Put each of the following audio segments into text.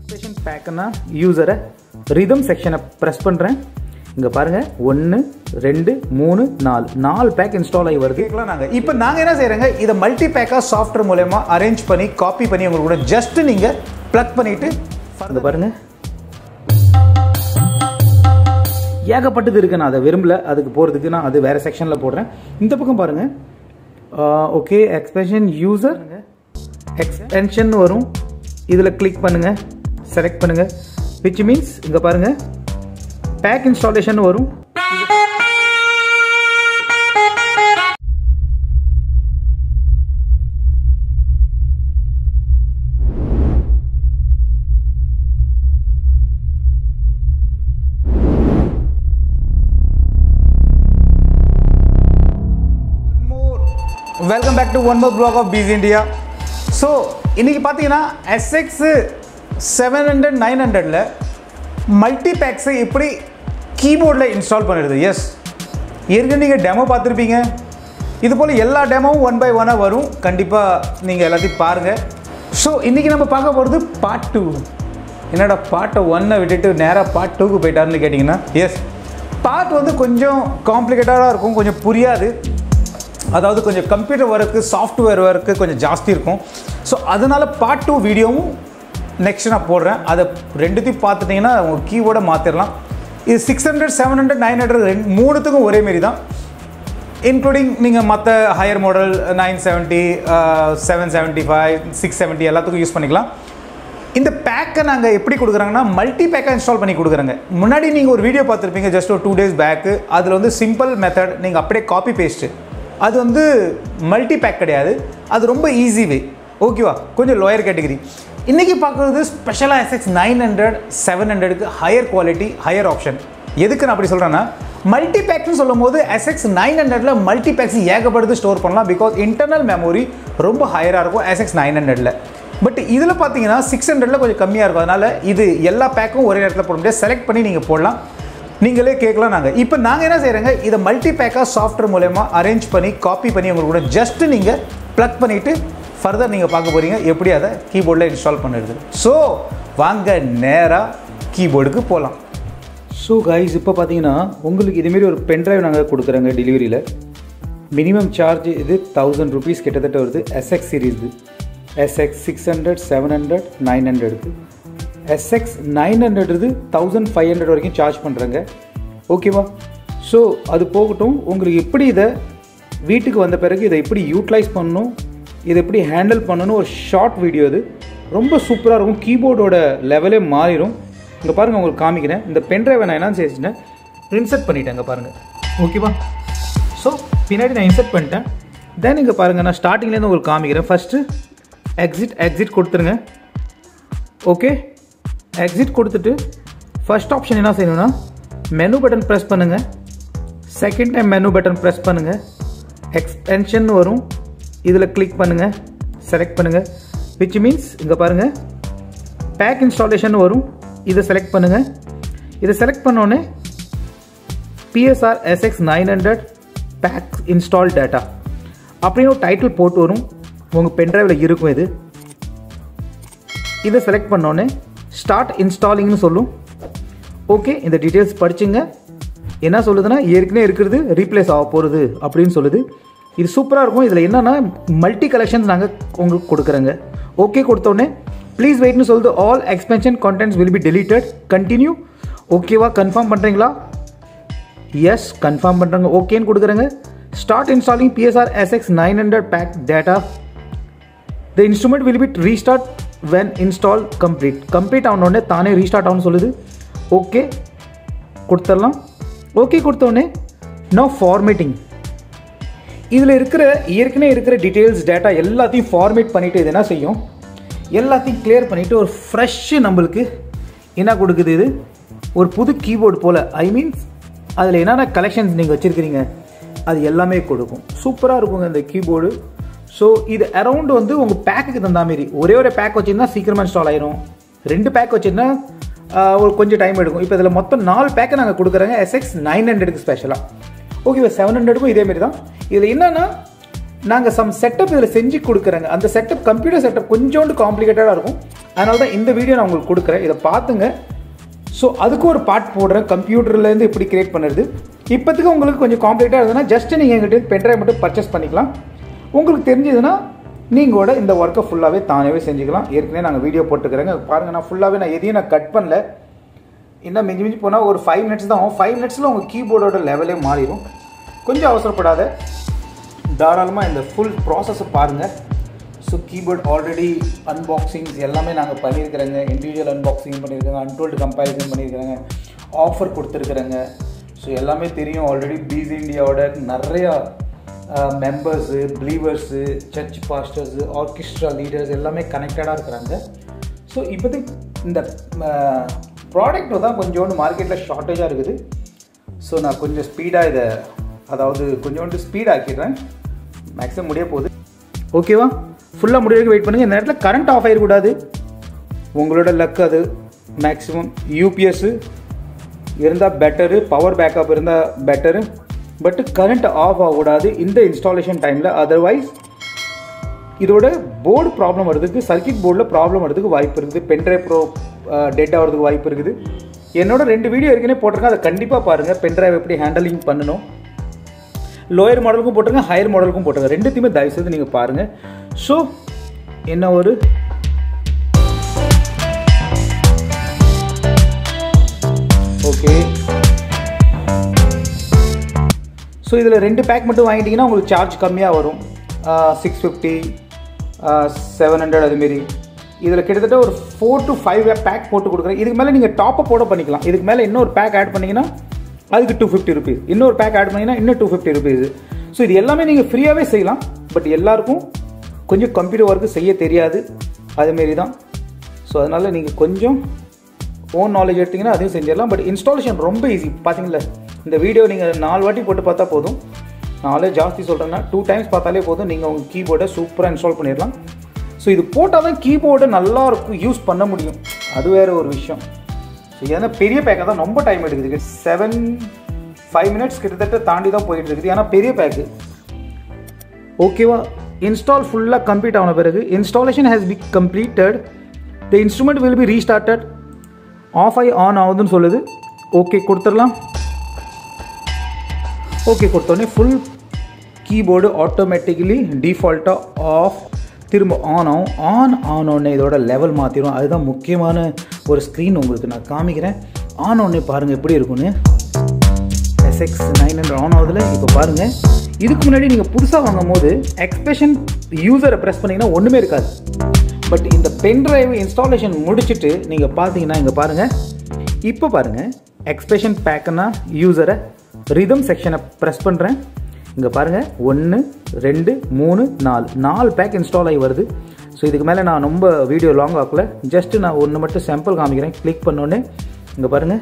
expression பேக்குன்னா யூசரை rhythm செக்ஷனை ப்ரெஸ் பண்ணுறேன் இங்கே பாருங்கள் ஒன்று ரெண்டு மூணு நாலு நாலு பேக் இன்ஸ்டால் ஆகி வருது கேட்கலாம் நாங்கள் இப்போ நாங்கள் என்ன செய்கிறோங்க இதை மல்டி பேக்காக சாஃப்ட்வேர் மூலயமா அரேஞ்ச் பண்ணி காப்பி பண்ணி உங்களுக்கு கூட ஜஸ்ட் நீங்கள் ப்ளக் பண்ணிவிட்டு இங்கே பாருங்கள் ஏகப்பட்டது இருக்கு நான் அதை விரும்பல அதுக்கு போகிறதுக்கு நான் அது வேறு செக்ஷனில் போடுறேன் இந்த பக்கம் பாருங்கள் ஓகே எக்ஸ்பிரஷன் யூசர் எக்ஸ்பென்ஷன் வரும் இதில் கிளிக் பண்ணுங்கள் செலக்ட் பண்ணுங்கள் விச் மீன்ஸ் இங்கே பாருங்கள் பேக் இன்ஸ்டாலேஷன் வரும் welcome back to one more blog of Peace India so இன்றைக்கி பார்த்தீங்கன்னா எஸ்எக்ஸ் செவன் ஹண்ட்ரட் நைன் ஹண்ட்ரடில் மல்டி பேக்ஸை எப்படி கீபோர்டில் இன்ஸ்டால் பண்ணிடுது எஸ் ஏற்கனவே நீங்கள் டெமோ பார்த்துருப்பீங்க இது போல் எல்லா டெமோவும் ஒன் பை ஒன்னாக வரும் கண்டிப்பாக நீங்கள் எல்லாத்தையும் பாருங்கள் ஸோ இன்றைக்கி நம்ம பார்க்க போகிறது பார்ட் டூ என்னடா பாட்டை ஒன்னை விட்டுட்டு நேராக பார்ட் டூக்கு போயிட்டாருன்னு கேட்டிங்கன்னா எஸ் பார்ட் வந்து கொஞ்சம் காம்ப்ளிகேட்டடாக இருக்கும் கொஞ்சம் புரியாது அதாவது கொஞ்சம் கம்ப்யூட்டர் ஒர்க்கு சாஃப்ட்வேர் ஒர்க்கு கொஞ்சம் ஜாஸ்தி இருக்கும் ஸோ அதனால் பார்ட் டூ வீடியோவும் நெக்ஸ்ட் நான் போடுறேன் அதை ரெண்டுத்தையும் பார்த்துட்டிங்கன்னா உங்கள் கீபோர்டை மாற்றிடலாம் இது six hundred seven hundred nine hundred ரெண்டு மூணுத்துக்கும் ஒரே மாரி தான் இன்க்ளூடிங் நீங்கள் மற்ற higher model nine seventy seven seventy five six seventy எல்லாத்துக்கும் யூஸ் பண்ணிக்கலாம் இந்த பேக்கை நாங்கள் எப்படி கொடுக்குறாங்கன்னா மல்டி பேக்காக இன்ஸ்டால் பண்ணி கொடுக்குறாங்க முன்னாடி நீங்கள் ஒரு வீடியோ பார்த்துருப்பீங்க ஜஸ்ட் ஒரு டூ டேஸ் பேக்கு அதில் வந்து சிம்பிள் மெத்தட் நீங்கள் அப்படியே காப்பி பேஸ்ட்டு அது வந்து மல்டி பேக் கிடையாது அது ரொம்ப ஈஸி வே ஓகேவா கொஞ்சம் லோயர் கேட்டகரி இன்றைக்கி பார்க்குறது ஸ்பெஷலாக எஸ்எக்ஸ் நைன் ஹண்ட்ரட் செவன் ஹண்ட்ரடுக்கு ஹையர் குவாலிட்டி ஹையர் ஆப்ஷன் எதுக்கு நான் அப்படி சொல்கிறேன்னா மல்டி பேக்ஸ்னு சொல்லும் போது எஸ்எக்ஸ் நைன் ஹண்ட்ரட்ல மல்டி பேக்ஸ் ஏகப்படுத்து ஸ்டோர் பண்ணலாம் பிகாஸ் இன்டர்னல் மெமரி ரொம்ப ஹையராக இருக்கும் எஸ்எக்ஸ் நைன் ஹண்ட்ரட்ல பட் இதில் பார்த்தீங்கன்னா சிக்ஸ் ஹண்ட்ரட்ல கொஞ்சம் கம்மியாக இருக்கும் அதனால் இது எல்லா பேக்கும் ஒரே நேரத்தில் போட முடியாது செலக்ட் பண்ணி நீங்கள் போடலாம் நீங்களே கேட்கலாம் நாங்கள் இப்போ நாங்கள் என்ன செய்கிறோங்க இதை மல்டி பேக்காக சாஃப்ட்வேர் மூலயமா அரேஞ்ச் பண்ணி காப்பி பண்ணி உங்களுக்கு கூட ஜஸ்ட் நீங்கள் ப்ளக் பண்ணிவிட்டு ஃபர்தர் நீங்கள் பார்க்க போகிறீங்க எப்படி அதை கீபோர்டில் இன்ஸ்டால் பண்ணிடுது ஸோ வாங்க நேராக கீபோர்டுக்கு போகலாம் ஸோ கைஸ் இப்போ பார்த்தீங்கன்னா உங்களுக்கு இதேமாரி ஒரு பென்ட்ரைவ் நாங்கள் கொடுக்குறோங்க டெலிவரியில் மினிமம் சார்ஜ் இது தௌசண்ட் ருபீஸ் கிட்டத்தட்ட வருது SX series SX six hundred seven hundred nine ஹண்ட்ரடுக்கு எஸ்எக்ஸ் நைன் ஹண்ட்ரட் இது தௌசண்ட் ஃபைவ் ஹண்ட்ரட் வரைக்கும் சார்ஜ் பண்ணுறாங்க ஓகேவா ஸோ அது போகட்டும் உங்களுக்கு எப்படி இதை வீட்டுக்கு வந்த பிறகு இதை எப்படி யூட்டிலைஸ் பண்ணணும் இதை எப்படி ஹேண்டில் பண்ணணும் ஒரு ஷார்ட் வீடியோ இது ரொம்ப சூப்பராக இருக்கும் கீபோர்டோட லெவலே மாறிடும் இங்கே பாருங்கள் உங்களுக்கு காமிக்கிறேன் இந்த பென்ட்ரைவை நான் என்ன செஞ்சிட்டேன் இன்செர்ட் பண்ணிட்டேன் இங்கே பாருங்கள் ஓகேவா ஸோ பின்னாடி நான் இன்செர்ட் பண்ணிட்டேன் தென் இங்கே பாருங்கள் நான் ஸ்டார்டிங்லேருந்து உங்களுக்கு காமிக்கிறேன் ஃபஸ்ட்டு எக்ஸிட் எக்ஸிட் கொடுத்துருங்க ஓகே எக்ஸிட் கொடுத்துட்டு ஃபர்ஸ்ட் ஆப்ஷன் என்ன செய்யணும்னா மெனு பட்டன் ப்ரெஸ் பண்ணுங்கள் second time menu button press பண்ணுங்கள் எக்ஸ்பென்ஷன் வரும் இதில் கிளிக் பண்ணுங்கள் செலக்ட் பண்ணுங்கள் விச் மீன்ஸ் இங்கே பாருங்கள் பேக் இன்ஸ்டாலேஷன் வரும் இதை செலக்ட் பண்ணுங்கள் இதை செலக்ட் பண்ணோடனே BSR SX nine hundred pack install data அப்படின்னு ஒரு டைட்டில் போட்டு வரும் உங்கள் பென்ட்ரைவில் இருக்கும் இது இதை செலக்ட் பண்ணோன்னே ஸ்டார்ட் இன்ஸ்டாலிங்னு சொல்லும் ஓகே இந்த டீட்டெயில்ஸ் படிச்சுங்க என்ன சொல்லுதுன்னா ஏற்கனவே இருக்கிறது ரீப்ளேஸ் ஆக போகிறது அப்படின்னு சொல்லுது இது சூப்பராக இருக்கும் இதில் என்னென்னா மல்டி கலெக்ஷன்ஸ் நாங்கள் உங்களுக்கு கொடுக்குறோங்க ஓகே கொடுத்தோடனே ப்ளீஸ் வெயிட்னு சொல்லுது all expansion contents will be deleted continue ஓகேவா கன்ஃபார்ம் பண்ணுறீங்களா எஸ் கன்ஃபார்ம் பண்ணுறாங்க ஓகேன்னு கொடுக்குறேங்க start installing BSR SX nine hundred pack data the instrument will be restart when install complete complete ஆனோடனே தானே ரீஸ்டார்ட் ஆகும்னு சொல்லுது ஓகே கொடுத்துடலாம் ஓகே கொடுத்தோடனே நோ ஃபார்மேட்டிங் இதில் இருக்கிற ஏற்கனவே இருக்கிற டீட்டெயில்ஸ் டேட்டா எல்லாத்தையும் ஃபார்மேட் பண்ணிவிட்டு இது என்ன செய்யும் எல்லாத்தையும் கிளியர் பண்ணிவிட்டு ஒரு ஃப்ரெஷ்ஷு நம்மளுக்கு என்ன கொடுக்குது இது ஒரு புது கீபோர்டு போல் ஐ மீன்ஸ் அதில் என்னென்ன கலெக்ஷன்ஸ் நீங்கள் வச்சுருக்கிறீங்க அது எல்லாமே கொடுக்கும் சூப்பராக இருக்குங்க இந்த கீபோர்டு ஸோ இது அரௌண்ட் வந்து உங்கள் பேக்குக்கு தகுந்த மாரி ஒரே ஒரு பேக் வச்சுருந்தா சீக்கிரமாக இன்ஸ்டால் ஆயிரும் ரெண்டு பேக் வச்சுருந்தா ஒரு கொஞ்சம் டைம் எடுக்கும் இப்போ இதில் மொத்தம் நாலு பேக்கை நாங்கள் கொடுக்குறோங்க எஸ்எக்ஸ் நைன் ஹண்ட்ரடுக்கு ஸ்பெஷலாக ஓகே இப்போ செவன் ஹண்ட்ரடுக்கும் இதே மாதிரி தான் இதில் என்னென்னா நாங்கள் சம் செட்டப் இதில் செஞ்சு கொடுக்குறேங்க அந்த செட்டப் கம்ப்யூட்டர் செட்டப் கொஞ்சோண்டு காம்ப்ளிகேட்டடாக இருக்கும் அதனால தான் இந்த வீடியோ நான் உங்களுக்கு கொடுக்குறேன் இதை பார்த்துங்க ஸோ அதுக்கு ஒரு பார்ட் போடுறேன் கம்ப்யூட்டர்லேருந்து இப்படி கிரியேட் பண்ணுறது இப்போத்துக்கு உங்களுக்கு கொஞ்சம் காம்ப்ளிகேட்டாக இருந்ததுன்னா ஜஸ்ட் நீங்கள் எங்கிட்ட பென்ட்ரைவ் மட்டும் பர்ச்சேஸ் பண்ணிக்கலாம் உங்களுக்கு தெரிஞ்சதுன்னா நீங்களோட இந்த ஒர்க்கை ஃபுல்லாகவே தானே செஞ்சுக்கலாம் ஏற்கனவே நாங்கள் வீடியோ போட்டுக்கிறேங்க பாருங்கள் நான் ஃபுல்லாகவே நான் எதையும் நான் கட் பண்ணல இன்னும் மிஞ்சி மிஞ்சி போனால் ஒரு ஃபைவ் மினிட்ஸ் தான் ஆகும் ஃபைவ் மினிட்ஸில் உங்கள் கீபோர்டோட லெவலே மாறிடும் கொஞ்சம் அவசரப்படாத தாராளமாக இந்த ஃபுல் ப்ராசஸை பாருங்கள் ஸோ கீபோர்ட் ஆல்ரெடி அன்பாக்சிங்ஸ் எல்லாமே நாங்கள் பண்ணியிருக்கிறோங்க இண்டிவிஜுவல் அன்பாக்சிங் பண்ணியிருக்காங்க அன்டோல்டு கம்பேரிசன் பண்ணியிருக்காங்க ஆஃபர் கொடுத்துருக்குறேங்க ஸோ எல்லாமே தெரியும் ஆல்ரெடி பீஸ் இந்தியாவோட நிறையா members believers church pastors orchestra leaders எல்லாமே கனெக்டடாக இருக்கிறாங்க ஸோ இப்போதைக்கு இந்த ப்ராடக்ட் தான் கொஞ்சோண்டு மார்க்கெட்டில் ஷார்ட்டேஜாக இருக்குது ஸோ நான் கொஞ்சம் ஸ்பீடாக இதை அதாவது கொஞ்சோண்டு ஸ்பீட் ஆக்கிடுறேன் மேக்ஸிமம் முடிய போகுது ஓகேவா ஃபுல்லாக முடிய வரைக்கும் வெயிட் பண்ணுங்கள் இந்த நேரத்தில் கரண்ட் ஆஃப் ஆகிடக்கூடாது உங்களோட லக் அது மேக்ஸிமம் யூபிஎஸ்ஸு இருந்தால் பெட்டரு பவர் பேக்கப் இருந்தால் பெட்டரு பட் கரண்ட் ஆஃப் ஆகக்கூடாது இந்த இன்ஸ்டாலேஷன் டைமில் அதர்வைஸ் இதோட போர்டு ப்ராப்ளம் வரதுக்கு சர்க்கிட் போர்டில் ப்ராப்ளம் வரதுக்கு வாய்ப்பு இருக்குது பென்ட்ரைவ் ப்ரோ டெட் ஆகிறதுக்கு வாய்ப்பு இருக்குது என்னோட ரெண்டு வீடியோ ஏற்கனவே போட்டிருக்கேன் அதை கண்டிப்பாக பாருங்கள் பென்ட்ரைவ் எப்படி ஹேண்டலிங் பண்ணணும் லோயர் மாடலுக்கும் போட்டிருங்க ஹையர் மாடலுக்கும் போட்டிருங்க ரெண்டுத்தையுமே தயவு செய்து நீங்கள் பாருங்கள் ஸோ என்ன ஒரு ஓகே ஸோ இதில் ரெண்டு பேக் மட்டும் வாங்கிட்டீங்கன்னா உங்களுக்கு சார்ஜ் கம்மியாக வரும் சிக்ஸ் ஃபிஃப்டி செவன் ஹண்ட்ரட் அதுமாரி இதில் கிட்டத்தட்ட ஒரு ஃபோர் டு ஃபைவ் பேக் போட்டு கொடுக்குறேன் இதுக்கு மேலே நீங்கள் டாப்அப் போட பண்ணிக்கலாம் இதுக்கு மேலே இன்னொரு பேக் ஆட் பண்ணிங்கன்னா அதுக்கு டூ ஃபிஃப்டி ருபீஸ் இன்னொரு பேக் ஆட் பண்ணிங்கன்னா இன்னும் டூ ஃபிஃப்டி ருபீஸ் ஸோ இது எல்லாமே நீங்கள் ஃப்ரீயாகவே செய்யலாம் பட் எல்லாருக்கும் கொஞ்சம் கம்ப்யூட்டர் ஒர்க்கு செய்ய தெரியாது அதுமாரி தான் ஸோ அதனால் நீங்கள் கொஞ்சம் ஓன் நாலேஜ் எடுத்திங்கன்னா அதையும் செஞ்சிடலாம் பட் இன்ஸ்டாலேஷன் ரொம்ப ஈஸி பார்த்தீங்களா இந்த வீடியோ நீங்கள் நாலு வாட்டி போட்டு பார்த்தா போதும் நாலே ஜாஸ்தி சொல்கிறேன்னா டூ டைம்ஸ் பார்த்தாலே போதும் நீங்கள் உங்கள் கீபோர்டை சூப்பராக இன்ஸ்டால் பண்ணிடலாம் ஸோ இது போட்டால் தான் கீபோர்டை நல்லா இருக்கும் யூஸ் பண்ண முடியும் அது வேறு ஒரு விஷயம் ஸோ ஏன்னா பெரிய பேக்காக தான் ரொம்ப டைம் எடுக்குது செவன் ஃபைவ் மினிட்ஸ் கிட்டத்தட்ட தாண்டி தான் போயிட்டு இருக்குது ஏன்னா பெரிய பேக்கு ஓகேவா இன்ஸ்டால் ஃபுல்லாக கம்ப்ளீட் ஆன பிறகு installation has be completed the instrument will be restarted off ஆகி ஆன் ஆகுதுன்னு சொல்லுது ஓகே கொடுத்துடலாம் ஓகே கொடுத்தோடனே ஃபுல் கீபோர்டு ஆட்டோமேட்டிக்கலி டிஃபால்ட்டாக ஆஃப் திரும்ப ஆன் ஆகும் ஆன் ஆனோடனே இதோட லெவல் மாற்றிடும் அதுதான் முக்கியமான ஒரு ஸ்க்ரீன் உங்களுக்கு நான் காமிக்கிறேன் ஆன் உடனே பாருங்கள் எப்படி இருக்குன்னு எஸ்எக்ஸ் நைன் ஹண்ட்ரட் ஆன் ஆகுதுல இப்போ பாருங்கள் இதுக்கு முன்னாடி நீங்கள் புதுசாக வாங்கும் போது எக்ஸ்பிரஷன் யூசரை ப்ரெஸ் பண்ணிங்கன்னா ஒன்றுமே இருக்காது பட் இந்த பென் டிரைவ் இன்ஸ்டாலேஷன் முடிச்சுட்டு நீங்கள் பார்த்தீங்கன்னா இங்கே பாருங்கள் இப்போ பாருங்கள் எக்ஸ்பிரஷன் பேக்குன்னா யூசரை ரிதம் செக்ஷனை ப்ரெஸ் பண்ணுறேன் இங்கே பாருங்கள் ஒன்று ரெண்டு மூணு நாலு நாலு பேக் இன்ஸ்டால் ஆகி வருது ஸோ இதுக்கு மேலே நான் ரொம்ப வீடியோ லாங் ஆக்கல ஜஸ்ட்டு நான் ஒன்று மட்டும் சாம்பிள் காமிக்கிறேன் கிளிக் பண்ணோன்னே இங்கே பாருங்கள்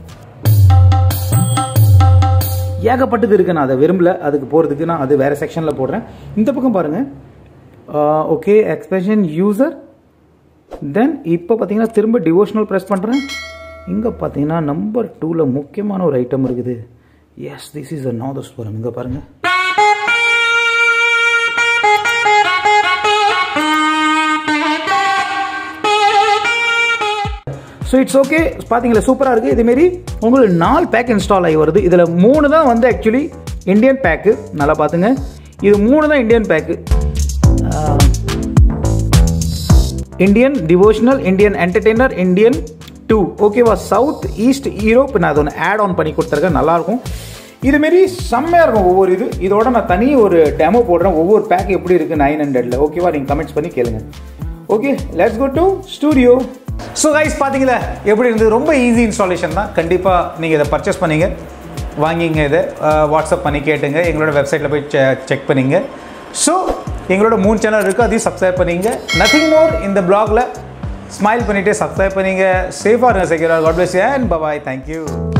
ஏகப்பட்டது இருக்குது நான் அதை விரும்பல அதுக்கு போகிறதுக்கு நான் அது வேறு செக்ஷனில் போடுறேன் இந்த பக்கம் பாருங்கள் ஓகே எக்ஸ்பிரஷன் யூசர் தென் இப்போ பார்த்தீங்கன்னா திரும்ப டிவோஷனல் ப்ரெஸ் பண்ணுறேன் இங்கே பார்த்தீங்கன்னா நம்பர் டூவில் முக்கியமான ஒரு ஐட்டம் இருக்குது yes this is a nadaswaram இங்கே பாருங்கள் ஸோ இட்ஸ் ஓகே பார்த்தீங்களா சூப்பராக இருக்குது இதுமாரி உங்களுக்கு நாலு பேக் இன்ஸ்டால் ஆகி வருது இதில் மூணு தான் வந்து ஆக்சுவலி இந்தியன் பேக்கு நல்லா பார்த்துங்க இது மூணு தான் Indian pack Indian devotional Indian entertainer Indian two ஓகேவா சவுத் ஈஸ்ட் யூரோப் நான் அதை ஒன்று ஆட் ஆன் பண்ணி கொடுத்துருக்கேன் நல்லாயிருக்கும் இதுமாரி செம்மையாக இருக்கும் ஒவ்வொரு இது இதோட நான் தனி ஒரு டெமோ போடுறேன் ஒவ்வொரு பேக் எப்படி இருக்குது நைன் ஹண்ட்ரடில் ஓகேவா நீங்கள் கமெண்ட்ஸ் பண்ணி கேளுங்க okay let's go to studio so guys பார்த்தீங்களா எப்படி இருந்தது ரொம்ப ஈஸி இன்ஸ்டாலேஷன் தான் கண்டிப்பாக நீங்கள் இதை பர்ச்சேஸ் பண்ணீங்க வாங்கிங்க இதை வாட்ஸ்அப் பண்ணி கேட்டுங்க எங்களோட வெப்சைட்டில் போய் செக் பண்ணிங்க ஸோ எங்களோட மூணு சேனல் இருக்குது அதையும் சப்ஸ்கிரைப் பண்ணிங்க நத்திங் மோர் இந்த பிளாகில் ஸ்மைல் பண்ணிவிட்டு சப்ஸ்கிரைப் பண்ணிங்க சேஃபாக இருங்க செக்யூராக God bless and bye bye thank you